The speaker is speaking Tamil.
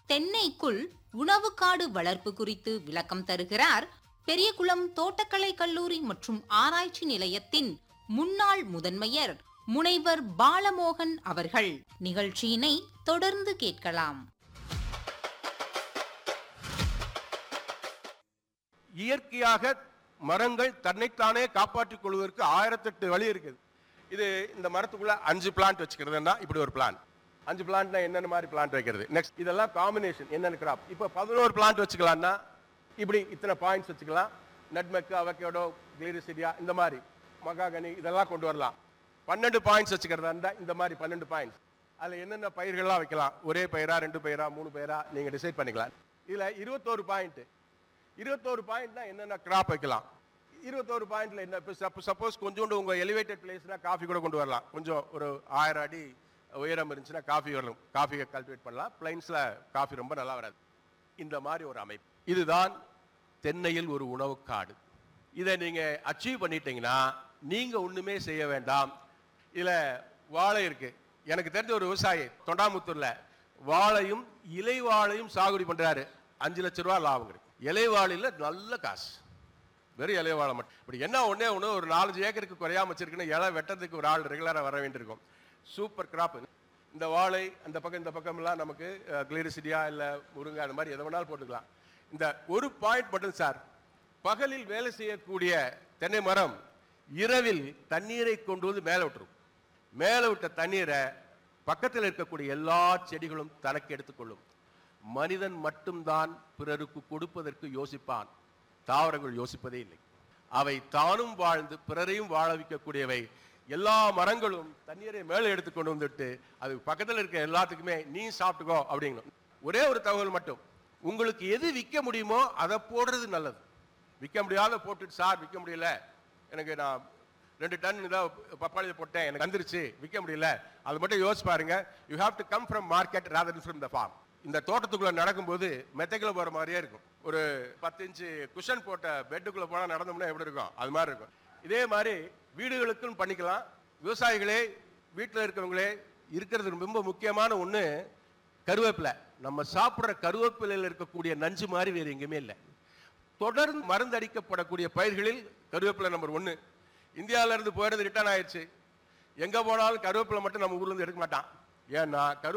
தென்னைக்குள் உணவுக்காடு வளர்ப்பு குறித்து விளக்கம் தருகிறார் பெரியகுளம் தோட்டக்கலை கல்லூரி மற்றும் ஆராய்ச்சி நிலையத்தின் முன்னாள் முதன்மையர் முனைவர் பாலமோகன் அவர்கள் நிகழ்ச்சியினை தொடர்ந்து கேட்கலாம் இயற்கையாக மரங்கள் தன்னைத்தானே காப்பாற்றிக் கொள்வதற்கு ஆயிரத்தெட்டு வழி இருக்குது இது இந்த மரத்துக்குள்ள அஞ்சு பிளான்ட் வச்சுக்கிறதுன்னா இப்படி ஒரு பிளான் அஞ்சு பிளான்ட்னா என்னென்ன மாதிரி பிளான்ட் வைக்கிறது நெக்ஸ்ட் இதெல்லாம் காம்பினேஷன் என்னென்ன கிராப் இப்போ பதினோரு பிளான்ட் வச்சுக்கலாம்னா இப்படி இத்தனை பாயிண்ட்ஸ் வச்சுக்கலாம் நட்மெக்கு அவக்கேடோ கிளீரிசிடியா இந்த மாதிரி மகாகனி இதெல்லாம் கொண்டு வரலாம் பன்னெண்டு பாயிண்ட்ஸ் வச்சுக்கிறதா இருந்தா இந்த மாதிரி பன்னெண்டு பாயிண்ட்ஸ் அதில் என்னென்ன பயிர்கள்லாம் வைக்கலாம் ஒரே பயிரா ரெண்டு பயிரா மூணு பயிரா நீங்கள் டிசைட் பண்ணிக்கலாம் இதில் இருபத்தோரு பாயிண்ட் இருபத்தோரு பாயிண்ட்னா என்னென்ன கிராப் வைக்கலாம் இருபத்தோரு பாயிண்ட்ல என்ன இப்போ சப்போஸ் கொஞ்சோண்டு உங்க எலிவேட்டட் பிளேஸ்னா காஃபி கூட கொண்டு வரலாம் கொஞ்சம் ஒரு ஆயிரம் அடி உயரம் இருந்துச்சுன்னா காஃபி வரலாம் காஃபியை கல்டிவேட் பண்ணலாம் பிளைன்ஸ்ல காஃபி ரொம்ப நல்லா வராது இந்த மாதிரி ஒரு அமைப்பு இதுதான் தென்னையில் ஒரு உணவு காடு இதை நீங்க அச்சீவ் பண்ணிட்டீங்கன்னா நீங்க ஒண்ணுமே செய்ய வேண்டாம் இதுல வாழை இருக்கு எனக்கு தெரிஞ்ச ஒரு விவசாயி தொண்டாமுத்தூர்ல வாழையும் இலை வாழையும் சாகுபடி பண்றாரு அஞ்சு லட்ச ரூபா லாபம் இருக்கு இலை வாழையில நல்ல காசு வெறும் இலை வாழை மட்டும் இப்படி என்ன ஒண்ணே ஒன்று ஒரு நாலஞ்சு ஏக்கருக்கு குறையாம வச்சிருக்குன்னு இலை வெட்டத்துக்கு ஒரு ஆள் ரெகுலராக வர வேண்டியிருக்கும் சூப்பர் கிராப் இந்த வாழை அந்த பக்கம் இந்த பக்கம்லாம் நமக்கு கிளிரிசிடியா இல்லை முருங்கை அந்த மாதிரி எதை வேணாலும் போட்டுக்கலாம் இந்த ஒரு பாயிண்ட் மட்டும் சார் பகலில் வேலை செய்யக்கூடிய தென்னை மரம் இரவில் தண்ணீரை கொண்டு வந்து மேலே விட்டுரும் மேலே விட்ட தண்ணீரை பக்கத்தில் இருக்கக்கூடிய எல்லா செடிகளும் தனக்கு எடுத்துக்கொள்ளும் மனிதன் மட்டும்தான் பிறருக்கு கொடுப்பதற்கு யோசிப்பான் தாவரங்கள் யோசிப்பதே இல்லை அவை தானும் வாழ்ந்து பிறரையும் வாழ வைக்கக்கூடியவை எல்லா மரங்களும் தண்ணீரை மேலே எடுத்து கொண்டு வந்துட்டு அது பக்கத்தில் இருக்க எல்லாத்துக்குமே நீ சாப்பிட்டுக்கோ அப்படிங்கணும் ஒரே ஒரு தகவல் மட்டும் உங்களுக்கு எது விற்க முடியுமோ அதை போடுறது நல்லது விற்க முடியாத போட்டுட்டு சார் விற்க முடியல எனக்கு நான் ரெண்டு டன் இதாக பப்பாளியை போட்டேன் எனக்கு வந்துருச்சு விற்க முடியல அது மட்டும் யோசிச்சு பாருங்க you have to come from market rather from the farm இந்த தோட்டத்துக்குள்ள நடக்கும்போது மெத்தைக்குள்ள போற மாதிரியே இருக்கும் ஒரு பத்து இன்ச்சு குஷன் போட்ட பெட்டுக்குள்ள போனா நடந்தோம்னா எப்படி இருக்கும் அது மாதிரி இருக்கும் இதே மாதிரி வீடுகளுக்கும் பண்ணிக்கலாம் விவசாயிகளே வீட்டில் இருக்கிறவங்களே இருக்கிறது ரொம்ப முக்கியமான ஒன்று கருவேப்பிலை நம்ம சாப்பிட்ற கருவேப்பிலையில் இருக்கக்கூடிய நஞ்சு மாதிரி வேறு எங்கேயுமே இல்லை தொடர்ந்து மருந்தடிக்கப்படக்கூடிய பயிர்களில் கருவேப்பிலை நம்பர் ஒன்று இந்தியாவில இருந்து போயிறது ரிட்டர்ன் ஆயிடுச்சு எங்க போனாலும் கருவேப்பிலை மட்டும் நம்ம ஊர்ல இருந்து எடுக்க மாட்டான் ஏன்னா கரு